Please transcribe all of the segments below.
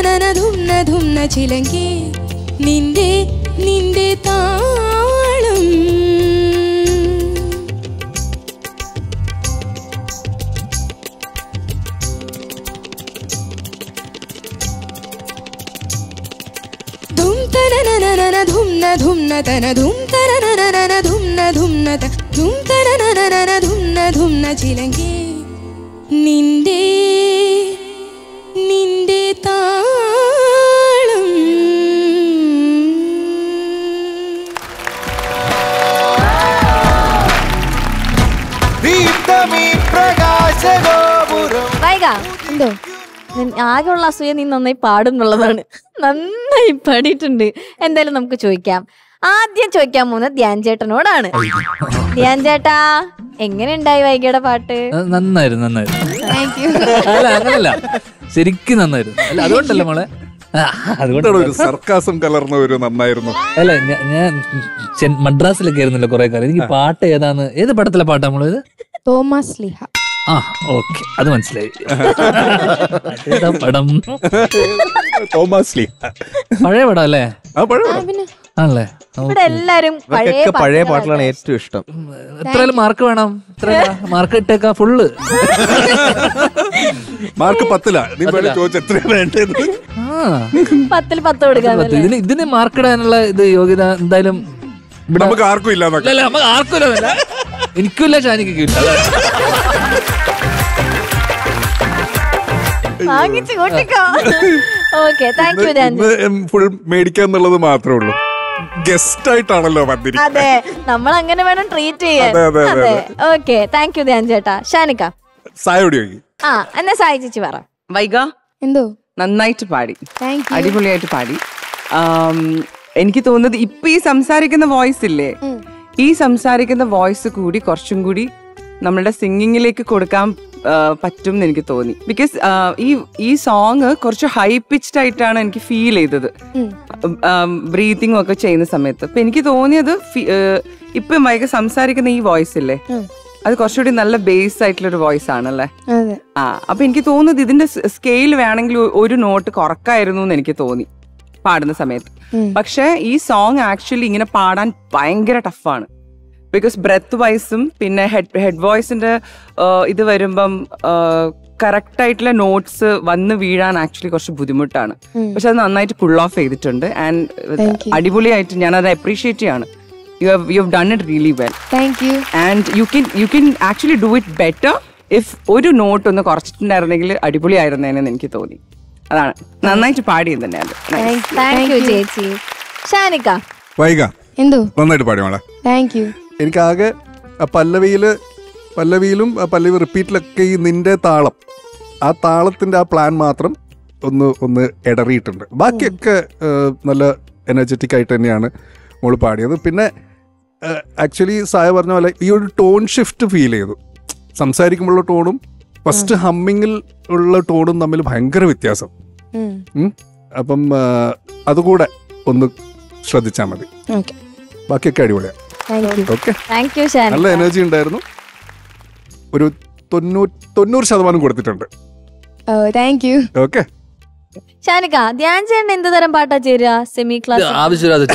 നന ധുംന ധുംന ചിലങ്കി നിന്റെ നിന്റെ താളം ധും തന നന നന ധുംന ധുംന തന ധും തന നന നന ധുംന ധുംന ത ധും തന നന നന ധുംന ധുംന ചിലങ്കി നിന്റെ നിന്റെ താളം ദീപ്തമീ പ്രകാശഗോപുരം വൈക എന്തോ ആകെയുള്ള അസൂയ നീ നന്നായി പാടും എന്നുള്ളതാണ് നന്നായി പാടിയിട്ടുണ്ട് എന്തായാലും നമുക്ക് ചോദിക്കാം ആദ്യം ചോദിക്കാൻ പോകുന്നത് ധ്യാൻ ചേട്ടനോടാണ് ധ്യാൻ ചേട്ടാ എങ്ങനെ ഉണ്ടായി വൈകയുടെ പാട്ട് അത് നന്നായിരുന്നു നന്നായിരുന്നു താങ്ക് യു അല്ല അങ്ങനല്ല ശരിക്കും നന്നായിരുന്നു അല്ല അതുകൊണ്ടല്ല മോളെ ആ, അതുകൊണ്ട് എന്താണ് ഒരു സർക്കാസം കലർന്ന ഒരു നന്നായിരുന്നു അല്ല ഞാ- ഞാൻ ചെൻ- മദ്രാസിലൊക്കെ ആയിരുന്നല്ലോ കുറെ കാലം എനിക്ക് പാട്ട് ഏതാന്ന് ഏത് പടത്തിലെ പാട്ടാ നമ്മളിത് തോമസ് ലിഹ ആ ഓക്കെ അത് മനസ്സിലായി അതേതാ പടം തോമസ് ലീ പഴയ പടം അല്ലേ ആ പഴയ പടം. പിന്നെ ആണല്ലേ ഇവിടെ എല്ലാരും പഴയ ഇവർക്കൊക്കെ പഴയ പാട്ടുകളാണ് പാട്ടിലാണ് ഏറ്റവും ഇഷ്ടം എത്രയാലും മാർക്ക് വേണം എത്ര മാർക്ക് ഇട്ടേക്കാ ഫുള്ള് മാർക്ക് പത്തിലാ നീ വേണേ ചോദിച്ചു എത്രയാ വേണ്ടത് ആ പത്തിൽ പത്ത് കൊടുക്കാന്നല്ലേ ഇതിന് ഇതിന് മാർക്ക് ഇടാനുള്ള ഇത് യോഗ്യത എന്തായാലും ഇവിടെ നമുക്ക് ആർക്കും ഇല്ലാന്നൊക്കെ അല്ല നമുക്ക് ആർക്കും ഇല്ല എനിക്കില്ല ഷാനിക്കും ഇല്ല അതാണ്. വാങ്ങിച്ചു കൂട്ടിക്കോ okay thank you Dhyan full മേടിക്കാന്നുള്ളത് മാത്രമേ ഉള്ളൂ ഗസ്റ്റ് ആയിട്ടാണല്ലോ വന്നിരിക്കുന്നത് അതെ നമ്മൾ അങ്ങനെ വേണം ട്രീറ്റ് ചെയ്യാൻ അതെ, അതെ, അതെ, അതെ ഓക്കെ താങ്ക് യു ധ്യാൻ ചേട്ടാ ഷാനിക്ക സായോടി ചോദിക്കും ആ എന്നാ സായി ചേച്ചി പറ വൈക എന്തോ നന്നായിട്ട് പാടി താങ്ക് യു അടിപൊളിയായിട്ട് പാടി ആം, എനിക്ക് തോന്നുന്നത് ഇപ്പൊ ഈ സംസാരിക്കുന്ന വോയിസ് ഇല്ലേ ഈ സംസാരിക്കുന്ന വോയിസ് കൂടി കുറച്ചും കൂടി നമ്മളുടെ സിംഗിങ്ങിലേക്ക് കൊടുക്കാൻ ആ, പറ്റും എന്ന് എനിക്ക് തോന്നി ബിക്കോസ് ഈ ഈ സോങ് കുറച്ച് ഹൈ പിച്ച്ഡ് ആയിട്ടാണ് എനിക്ക് ഫീൽ ചെയ്തത് ബ്രീതിങ് ഒക്കെ ചെയ്യുന്ന സമയത്ത് അപ്പൊ എനിക്ക് തോന്നിയത് ഫി- ആ, ഇപ്പൊ വൈകി സംസാരിക്കുന്ന ഈ വോയിസ് ഇല്ലേ അത് കുറച്ചുകൂടി നല്ല ബേസ് ആയിട്ടുള്ള ഒരു വോയിസ് ആണല്ലേ അതെ ആ അപ്പൊ എനിക്ക് തോന്നുന്നത് ഇതിന്റെ സ്കെയിൽ വേണമെങ്കിൽ ഒ- ഒരു നോട്ട് കുറക്കായിരുന്നു എന്ന് എനിക്ക് തോന്നി പാടുന്ന സമയത്ത് പക്ഷെ ഈ സോങ് ആക്ച്വലി ഇങ്ങനെ പാടാൻ ഭയങ്കര ടഫാണ് ബിക്കോസ് ബ്രെത്ത് വൈസും പിന്നെ ഹെഡ് ഹെഡ് വോയിസിന്റെ ഇത് വരുമ്പം കറക്റ്റ് ആയിട്ടുള്ള നോട്ട്സ് വന്ന് വീഴാൻ ആക്ച്വലി കുറച്ച് ബുദ്ധിമുട്ടാണ് പക്ഷെ അത് നന്നായിട്ട് പുൾ ഓഫ് ചെയ്തിട്ടുണ്ട് ആൻഡ് Thank you. അടിപൊളിയായിട്ട് ഞാൻ അത് അപ്രീഷിയേറ്റ് ചെയ്യാണ് you have you have done it really well thank you and you can you can actually do it better if ഒരു നോട്ട് ഒന്ന് കുറച്ചിട്ടുണ്ടായിരുന്നെങ്കിൽ അടിപൊളിയായിരുന്നേനെന്ന് എനിക്ക് തോന്നി അതാണ് നന്നായിട്ട് പാടിയത് തന്നെ അത് Nice. താങ്ക് യു ചേച്ചി ഷാനിക്ക വൈക എന്തോ നന്നായിട്ട് പാടി മോളെ താങ്ക് യു എനിക്കാകെ ആ പല്ലവിയില് പല്ലവിയിലും ആ പല്ലവി റിപ്പീറ്റിലൊക്കെ ഈ നിന്റെ താളം ആ താളത്തിന്റെ ആ പ്ലാൻ മാത്രം ഒന്ന് ഒന്ന് ഇടറിയിട്ടുണ്ട് ബാക്കിയൊക്കെ ഏഹ്, നല്ല എനർജറ്റിക് ആയിട്ട് തന്നെയാണ് മോള് പാടിയത് പിന്നെ ആക്ച്വലി സായ പറഞ്ഞ പോലെ ഈ ഒരു ടോൺ ഷിഫ്റ്റ് ഫീൽ ചെയ്തു സംസാരിക്കുമ്പോഴുള്ള ടോണും ഫസ്റ്റ് ഹമ്മിങ്ങിൽ ഉള്ള ടോണും തമ്മിൽ ഭയങ്കര വ്യത്യാസം ഉം. ഉം. അപ്പം ആ, അതുകൂടെ ഒന്ന് ശ്രദ്ധിച്ചാൽ മതി ഓക്കെ ബാക്കിയൊക്കെ അടിപൊളിയാണ് thank you okay thank you നല്ല ഷാനിക്ക എനർജി ഉണ്ടായിരുന്നു ഒരു തൊണ്ണൂറ് തൊണ്ണൂറ് ശതമാനം കൊടുത്തിട്ടുണ്ട് oh thank you okay Shanika Dhyan ചേട്ടൻ എന്ത് തരം പാട്ടാ ചേരുക സെമി ഇത് ക്ലാസ് ആവശ്യമില്ലാതെ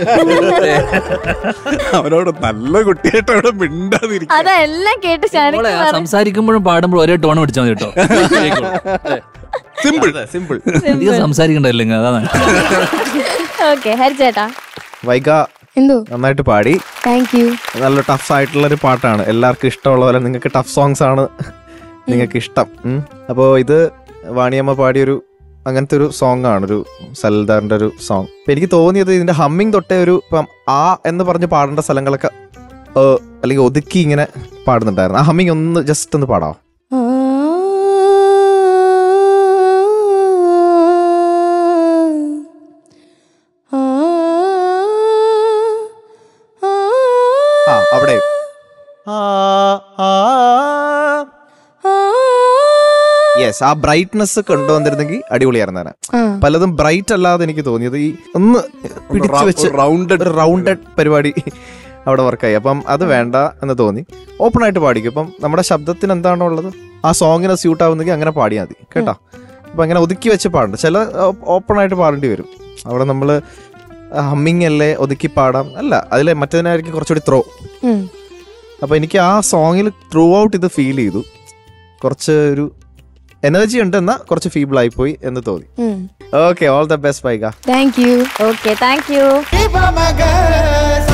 അവനോട് നല്ല കുട്ടിയായിട്ട് അവിടെ മിണ്ടാതിരിക്കും അതെല്ലാം കേട്ട് മോളെ ഷാനിക്ക ആ സംസാരിക്കുമ്പോഴും പാടുമ്പോഴും ഒരേ ടോൺ പിടിച്ചാൽ മതി കേട്ടോ സിമ്പിൾ സിമ്പിൾ അധികം സംസാരിക്കണ്ടല്ലോ ഇങ്ങ് അതാണ് ഓക്കെ ഹരിച്ചേട്ടാ വൈക എന്തോ നന്നായിട്ട് പാടി താങ്ക് യു നല്ല ടഫ് ആയിട്ടുള്ള ഒരു പാട്ടാണ് എല്ലാവർക്കും ഇഷ്ടമുള്ള പോലെ നിങ്ങൾക്ക് ടഫ് സോങ്സ് ആണ് നിങ്ങൾക്ക് ഇഷ്ടം അപ്പോൾ ഇത് വാണിയമ്മ പാടിയൊരു അങ്ങനത്തെ ഒരു സോങ് ആണ് ഒരു സൽദാറിന്റെ ഒരു സോങ് എനിക്ക് തോന്നിയത് ഇതിന്റെ ഹമ്മിങ് തൊട്ടേ ഒരു ഇപ്പം ആ എന്ന് പറഞ്ഞ് പാടേണ്ട സ്ഥലങ്ങളൊക്കെ ഏഹ്, അല്ലെങ്കിൽ ഒതുക്കി ഇങ്ങനെ പാടുന്നുണ്ടായിരുന്നു ആ ഹമ്മിങ് ഒന്ന് ജസ്റ്റ് ഒന്ന് പാടാം ആ അവിടെ യെസ് ആ ബ്രൈറ്റ്നെസ് കൊണ്ടുവന്നിരുന്നെങ്കിൽ അടിപൊളിയായിരുന്നേനെ പലതും ബ്രൈറ്റ് അല്ലാതെ എനിക്ക് തോന്നിയത് ഈ ഒന്ന് പിടിച്ചു വെച്ച് റൗണ്ടഡ് ഒരു റൗണ്ടഡ് പരിപാടി അവിടെ വർക്കായി അപ്പം അത് വേണ്ട എന്ന് തോന്നി ഓപ്പൺ ആയിട്ട് പാടിക്കും ഇപ്പം നമ്മുടെ ശബ്ദത്തിന് എന്താണോ ഉള്ളത് ആ സോങ്ങിന് സ്യൂട്ട് ആവുന്നെങ്കിൽ അങ്ങനെ പാടിയാൽ മതി കേട്ടോ അപ്പൊ അങ്ങനെ ഒതുക്കി വെച്ച് പാടണ്ട ചില ഓപ്പൺ ആയിട്ട് പാടേണ്ടി വരും അവിടെ നമ്മൾ ഹമ്മിങ് അല്ലേ ഒതുക്കി പാടാം അല്ല അതിലെ മറ്റേതിനായിരിക്കും കുറച്ചുകൂടി ത്രോ ഉം. അപ്പൊ എനിക്ക് ആ സോങ്ങിൽ ത്രൂ ഔട്ട് ഇത് ഫീൽ ചെയ്തു കുറച്ച് ഒരു എനർജി ഉണ്ട് എന്നാ കുറച്ച് ഫീബിൾ ആയി പോയി എന്ന് തോന്നി ഉം. ഓക്കെ ഓൾ ദ ബെസ്റ്റ് ബൈഗ thank you okay thank you Viva Magas,